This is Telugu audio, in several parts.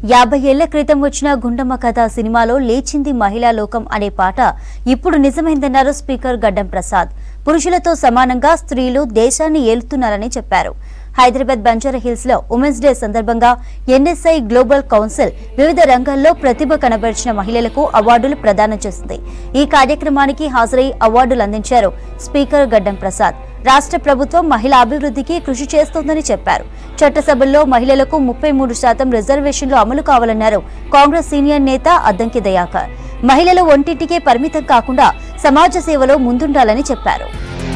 యాభై ఏళ్ల క్రితం వచ్చిన గుండమ్మ కథ సినిమాలో లేచింది మహిళా లోకం అనే పాట ఇప్పుడు నిజమైందన్నారు స్పీకర్ గడ్డం ప్రసాద్ పురుషులతో సమానంగా స్త్రీలు దేశాన్ని ఏలుతున్నారని చెప్పారు హైదరాబాద్ బంజారా హిల్స్ లో ఉమెన్స్ డే సందర్భంగా ఎన్ఎస్ఐ గ్లోబల్ కౌన్సిల్ వివిధ రంగాల్లో ప్రతిభ కనబరిచిన మహిళలకు అవార్డులు ప్రదానం చేసింది ఈ కార్యక్రమానికి హాజరై అవార్డులు అందించారు స్పీకర్ గడ్డం ప్రసాద్ రాష్ట్ర ప్రభుత్వం మహిళా అభివృద్ధికి కృషి చేస్తోందని చెప్పారు చట్టసభల్లో మహిళలకు ముప్పై మూడు శాతం రిజర్వేషన్లు అమలు కావాలన్నారు కాంగ్రెస్ సీనియర్ నేత అద్దంకి దయాకర్ మహిళలు ఒంటింటికే పరిమితం కాకుండా సమాజ సేవలో ముందుండాలని చెప్పారు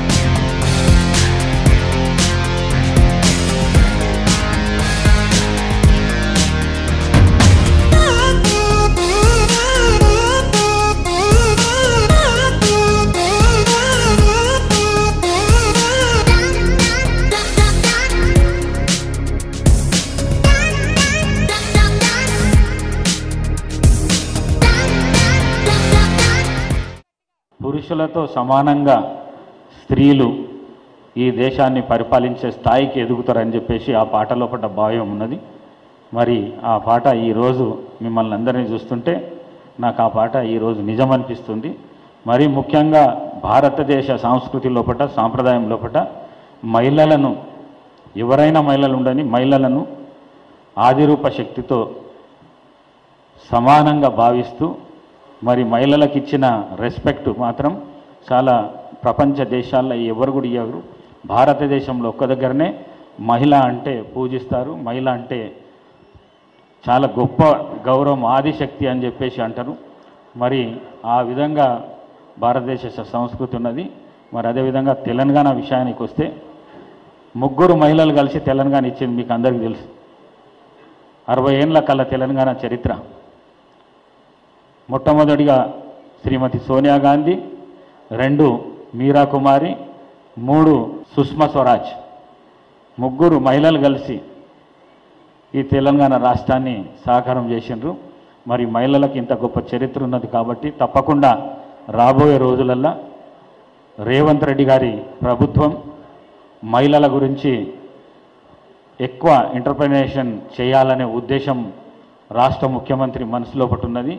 పురుషులతో సమానంగా స్త్రీలు ఈ దేశాన్ని పరిపాలించే స్థాయికి ఎదుగుతారని చెప్పేసి ఆ పాటలో పడ్డ భావం ఉన్నది మరి ఆ పాట ఈరోజు మిమ్మల్ని అందరినీ చూస్తుంటే నాకు ఆ పాట ఈరోజు నిజం అనిపిస్తుంది మరి ముఖ్యంగా భారతదేశ సంస్కృతి లోపట సాంప్రదాయం లోపట మహిళలను ఎవరైనా మహిళలు ఉండని మహిళలను ఆదిరూప శక్తితో సమానంగా భావిస్తూ మరి మహిళలకు ఇచ్చిన రెస్పెక్ట్ మాత్రం చాలా ప్రపంచ దేశాల్లో ఎవరు కూడా ఇవ్వరు భారతదేశంలో ఒక్క దగ్గరనే మహిళ అంటే పూజిస్తారు మహిళ అంటే చాలా గొప్ప గౌరవం ఆదిశక్తి అని చెప్పేసి అంటారు మరి ఆ విధంగా భారతదేశ స- సంస్కృతి ఉన్నది మరి అదేవిధంగా తెలంగాణ విషయానికి వస్తే ముగ్గురు మహిళలు కలిసి తెలంగాణ ఇచ్చింది మీకు అందరికీ తెలుసు అరవై ఏండ్ల కల్లా తెలంగాణ చరిత్ర మొట్టమొదటిగా శ్రీమతి సోనియా గాంధీ రెండు మీరా కుమారి మూడు సుష్మా స్వరాజ్ ముగ్గురు మహిళలు కలిసి ఈ తెలంగాణ రాష్ట్రాన్ని సాకారం చేసిండ్రు మరి మహిళలకు ఇంత గొప్ప చరిత్ర ఉన్నది కాబట్టి తప్పకుండా రాబోయే రోజులల్లో రేవంత్ రెడ్డి గారి ప్రభుత్వం మహిళల గురించి ఎక్కువ ఇంటర్ప్రినేషన్ చేయాలనే ఉద్దేశం రాష్ట్ర ముఖ్యమంత్రి మనసులో ఒకటి ఉన్నది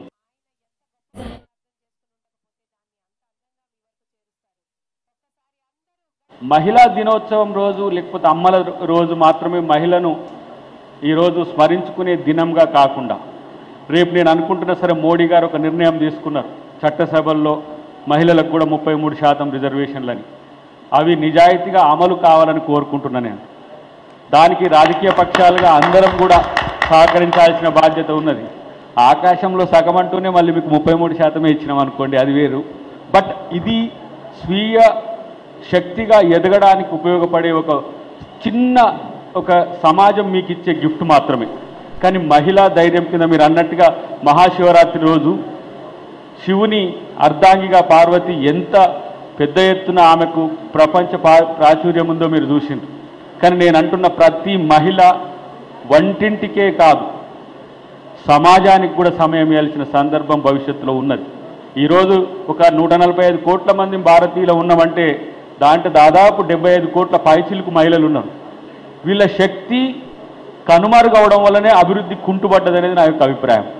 మహిళా దినోత్సవం రోజు లేకపోతే అమ్మల రోజు మాత్రమే మహిళను ఈరోజు స్మరించుకునే దినంగా కాకుండా రేపు నేను అనుకుంటున్నా సరే మోడీ గారు ఒక నిర్ణయం తీసుకున్నారు చట్టసభల్లో మహిళలకు కూడా ముప్పై మూడు శాతం రిజర్వేషన్లని అవి నిజాయితీగా అమలు కావాలని కోరుకుంటున్నా నేను దానికి రాజకీయ పక్షాలుగా అందరం కూడా సహకరించాల్సిన బాధ్యత ఉన్నది ఆకాశంలో సగం అంటూనే మళ్ళీ మీకు ముప్పై మూడు శాతమే ఇచ్చినాం అనుకోండి అది వేరు బట్ ఇది స్వీయ శక్తిగా ఎదగడానికి ఉపయోగపడే ఒక చిన్న ఒక సమాజం మీకు ఇచ్చే గిఫ్ట్ మాత్రమే కానీ మహిళా ధైర్యం కింద మీరు అన్నట్టుగా మహాశివరాత్రి రోజు శివుని అర్ధాంగిగా పార్వతి ఎంత పెద్ద ఎత్తున ఆమెకు ప్రపంచ పా- ప్రాచుర్యం ఉందో మీరు చూసిండ్రు కానీ నేను అంటున్న ప్రతి మహిళ వంటింటికే కాదు సమాజానికి కూడా సమయం ఇవ్వాల్సిన సందర్భం భవిష్యత్తులో ఉన్నది ఈరోజు ఒక నూట నలభై ఐదు కోట్ల మంది భారతీయులు ఉన్నామంటే దాంట్లో దాదాపు డెబ్బై ఐదు కోట్ల పైచిలకు మహిళలు ఉన్నారు వీళ్ళ శక్తి కనుమరుగవడం వల్లనే అభివృద్ధి కుంటుపడ్డదనేది నా యొక్క అభిప్రాయం